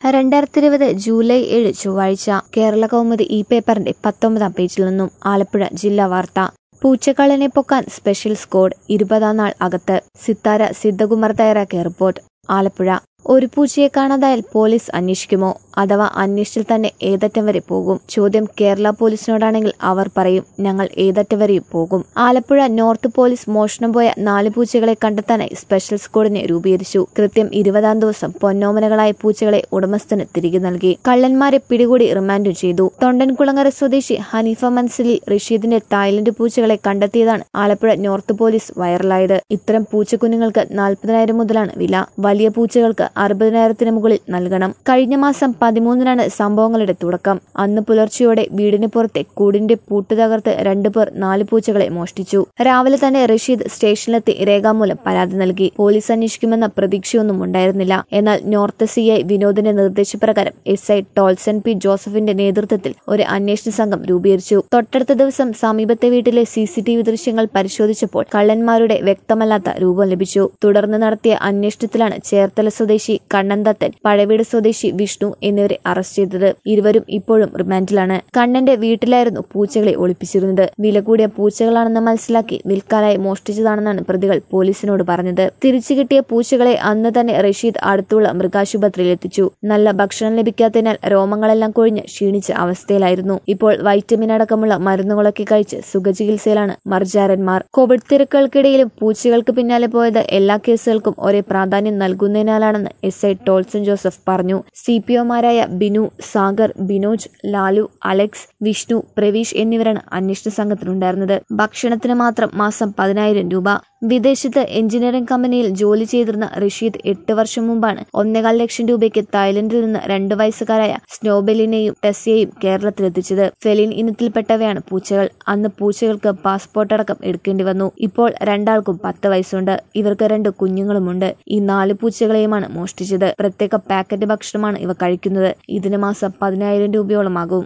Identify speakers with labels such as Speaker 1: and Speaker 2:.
Speaker 1: രണ്ടായിരത്തി ഇരുപത് ജൂലൈ ഏഴ് ചൊവ്വാഴ്ച കേരള കൗമുദി ഈ പേപ്പറിന്റെ പത്തൊമ്പതാം പേജിൽ നിന്നും ആലപ്പുഴ ജില്ലാ വാർത്ത പൂച്ചക്കള്ളനെ പൊക്കാൻ സ്പെഷ്യൽ സ്ക്വാഡ് ഇരുപതാം നാൾ അകത്ത് സിത്താര സിദ്ധകുമാർ തയ്യാറാക്കിയ റിപ്പോർട്ട് ആലപ്പുഴ ഒരു പൂച്ചയെ കാണാതായാൽ പോലീസ് അന്വേഷിക്കുമോ അഥവാ അന്വേഷിച്ചാൽ തന്നെ ഏതറ്റം വരെ പോകും ചോദ്യം കേരള പോലീസിനോടാണെങ്കിൽ അവർ പറയും ഞങ്ങൾ ഏതറ്റം വരെയും പോകും ആലപ്പുഴ നോർത്ത് പോലീസ് മോഷണം പോയ നാല് പൂച്ചകളെ കണ്ടെത്താനായി സ്പെഷ്യൽ സ്ക്വാഡിനെ രൂപീകരിച്ചു കൃത്യം ഇരുപതാം ദിവസം പൊന്നോമനകളായ പൂച്ചകളെ ഉടമസ്ഥന് തിരികെ നൽകി കള്ളന്മാരെ പിടികൂടി റിമാൻഡും ചെയ്തു തൊണ്ടൻകുളങ്ങര സ്വദേശി ഹനീഫ മൻസിലിൽ റഷീദിന്റെ തായ്ലൻഡ് പൂച്ചകളെ കണ്ടെത്തിയതാണ് ആലപ്പുഴ നോർത്ത് പോലീസ് വൈറലായത് ഇത്തരം പൂച്ചക്കുഞ്ഞുങ്ങൾക്ക് നാൽപ്പതിനായിരം മുതലാണ് വില വലിയ പൂച്ചകൾക്ക് അറുപതിനായിരത്തിന് മുകളിൽ നൽകണം കഴിഞ്ഞ മാസം പതിമൂന്നിനാണ് സംഭവങ്ങളുടെ തുടക്കം അന്ന് പുലർച്ചെയോടെ വീടിന് പുറത്തെ കൂടിന്റെ പൂട്ട് തകർത്ത് രണ്ടുപേർ നാല് പൂച്ചകളെ മോഷ്ടിച്ചു രാവിലെ തന്നെ റഷീദ് സ്റ്റേഷനിലെത്തി രേഖാമൂലം പരാതി നൽകി പോലീസ് അന്വേഷിക്കുമെന്ന പ്രതീക്ഷയൊന്നും ഉണ്ടായിരുന്നില്ല എന്നാൽ നോർത്ത് സി ഐ വിനോദിന്റെ നിർദ്ദേശപ്രകാരം എസ് ഐ ടോൾസൺ പി ജോസഫിന്റെ നേതൃത്വത്തിൽ ഒരു അന്വേഷണ സംഘം രൂപീകരിച്ചു തൊട്ടടുത്ത ദിവസം സമീപത്തെ വീട്ടിലെ സി സി ടി വി ദൃശ്യങ്ങൾ പരിശോധിച്ചപ്പോൾ കള്ളന്മാരുടെ വ്യക്തമല്ലാത്ത രൂപം ലഭിച്ചു തുടർന്ന് നടത്തിയ അന്വേഷണത്തിലാണ് ചേർത്തല സ്വദേശി കണ്ണന്തത്തൻ പഴവീട് സ്വദേശി വിഷ്ണു എന്നിവരെ അറസ്റ്റ് ചെയ്തത് ഇരുവരും ഇപ്പോഴും റിമാൻഡിലാണ് കണ്ണന്റെ വീട്ടിലായിരുന്നു പൂച്ചകളെ ഒളിപ്പിച്ചിരുന്നത് വില കൂടിയ പൂച്ചകളാണെന്ന് മനസ്സിലാക്കി വിൽക്കാനായി മോഷ്ടിച്ചതാണെന്നാണ് പ്രതികൾ പോലീസിനോട് പറഞ്ഞത് തിരിച്ചു കിട്ടിയ പൂച്ചകളെ അന്ന് തന്നെ റഷീദ് അടുത്തുള്ള മൃഗാശുപത്രിയിൽ എത്തിച്ചു നല്ല ഭക്ഷണം ലഭിക്കാത്തതിനാൽ രോമങ്ങളെല്ലാം കൊഴിഞ്ഞ് ക്ഷീണിച്ച അവസ്ഥയിലായിരുന്നു ഇപ്പോൾ വൈറ്റമിൻ അടക്കമുള്ള മരുന്നുകളൊക്കെ കഴിച്ച് സുഖചികിത്സയിലാണ് മർജാരന്മാർ കോവിഡ് തിരക്കുകൾക്കിടയിലും പൂച്ചകൾക്ക് പിന്നാലെ പോയത് എല്ലാ കേസുകൾക്കും ഒരേ പ്രാധാന്യം നൽകുന്നതിനാലാണെന്ന് എസ് ഐ ടോൾസൺ ജോസഫ് പറഞ്ഞു സി പി ഒമാരായ ബിനു സാഗർ ബിനോജ് ലാലു അലക്സ് വിഷ്ണു പ്രവീഷ് എന്നിവരാണ് അന്വേഷണ സംഘത്തിലുണ്ടായിരുന്നത് ഭക്ഷണത്തിന് മാത്രം മാസം പതിനായിരം രൂപ വിദേശത്ത് എഞ്ചിനീയറിംഗ് കമ്പനിയിൽ ജോലി ചെയ്തിരുന്ന റഷീദ് എട്ട് വർഷം മുമ്പാണ് ഒന്നേകാൽ ലക്ഷം രൂപയ്ക്ക് തായ്ലൻഡിൽ നിന്ന് രണ്ട് വയസ്സുകാരായ സ്നോബെലിനെയും ടെസ്യയും കേരളത്തിലെത്തിച്ചത് ഫെലിൻ ഇനത്തിൽപ്പെട്ടവയാണ് പൂച്ചകൾ അന്ന് പൂച്ചകൾക്ക് പാസ്പോർട്ട് അടക്കം എടുക്കേണ്ടി വന്നു ഇപ്പോൾ രണ്ടാൾക്കും പത്ത് വയസ്സുണ്ട് ഇവർക്ക് രണ്ട് കുഞ്ഞുങ്ങളുമുണ്ട് ഈ നാല് പൂച്ചകളെയുമാണ് മോഷ്ടിച്ചത് പ്രത്യേക പാക്കറ്റ് ഭക്ഷണമാണ് ഇവ കഴിക്കുന്നത് ഇതിന് മാസം പതിനായിരം രൂപയോളമാകും